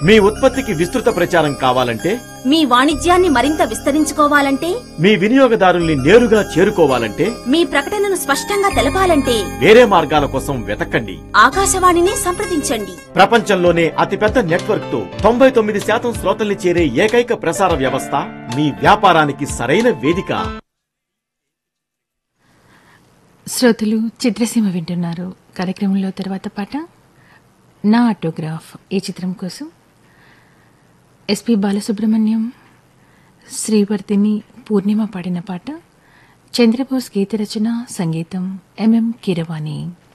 మీ ఉత్పత్తికి విస్తృత ప్రచారం కావాలంటే మీ వాణిజ్యాన్ని మరింత విస్తరించుకోవాలంటే మీ వినియోగదారుల్ని నేరుగా చేరుకోవాలంటే మీ ప్రకటనను స్పష్టంగా తెలపాలంటే వేరే మార్గాల కోసం వెతకండి ఆకాశవాణినే సంప్రదించండి ప్రపంచంలోనే అతిపెద్ద నెట్వర్క్ తో తొంభై తొమ్మిది శాతం శ్రోతల్ని చేరే ఏకైక ప్రసార వ్యవస్థ మీ వ్యాపారానికి సరైన వేదిక శ్రోతలు చిత్రసీమ వింటున్నారు కార్యక్రమంలో తర్వాత పాట నా ఆటోగ్రాఫ్ ఈ చిత్రం కోసం ఎస్పి బాలసుబ్రహ్మణ్యం శ్రీవర్తిని పూర్ణిమ పాడిన పాట చంద్రబోస్ గీత రచన సంగీతం ఎంఎం కీరవాణి